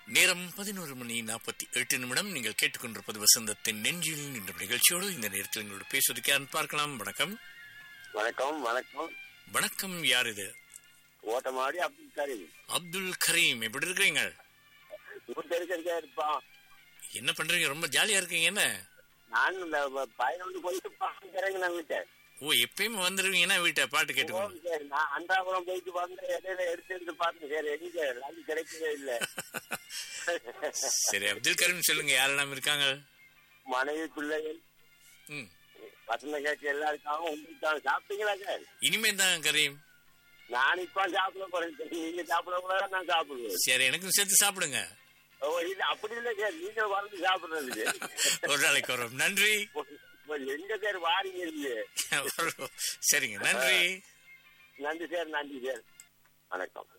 நேரம் பதினோரு மணி நாற்பத்தி எட்டு நிமிடம் நீங்கள் கேட்டுக்கொண்டிருப்பது வசந்தத்தின் நெஞ்சில் என்ற நிகழ்ச்சியோடு இந்த நேரத்தில் எங்களோட பேசுவதற்கு பார்க்கலாம் வணக்கம் வணக்கம் வணக்கம் வணக்கம் யார் இது ஓட்டமாடி அப்துல் கரீம் அப்துல் கரீம் எப்படி இருக்கிறீங்க ஊர் தெரிஞ்சிருக்கா இருப்பான் என்ன பண்றீங்க ரொம்ப ஜாலியா இருக்கீங்க என்ன நான் இந்த பையன் வந்து போயிட்டு பாக்கிறேங்க நான் வீட்டை ஓ எப்பயுமே வந்துருவீங்கன்னா வீட்டை பாட்டு கேட்டுக்கோங்க சரி நான் அன்றாபுரம் போயிட்டு வந்து இடையில எடுத்து எடுத்து பார்த்தேன் சரி எங்க அது கிடைக்கவே இல்லை சரி அப்துல் கரீம் சொல்லுங்க யாரெல்லாம் இருக்காங்க மனைவி பிள்ளைகள் ம் வசந்த கேட்க எல்லாருக்காகவும் உங்களுக்கு சாப்பிட்டீங்களா சார் இனிமே தான் கரீம் நான் இப்ப சாப்பிட போறேன் சார். நீங்க சாப்பிட கூட நான் சாப்பிடுவேன் சரி எனக்கும் சேர்த்து சாப்பிடுங்க ஓ இல்ல அப்படி இல்லை சார் நீங்க வந்து சாப்பிடுறதுக்கு ஒரு நாளைக்கு வரும் நன்றி இப்ப எங்க சார் வாரீங்க இல்லையே சரிங்க நன்றி நன்றி சார் நன்றி சார் வணக்கம்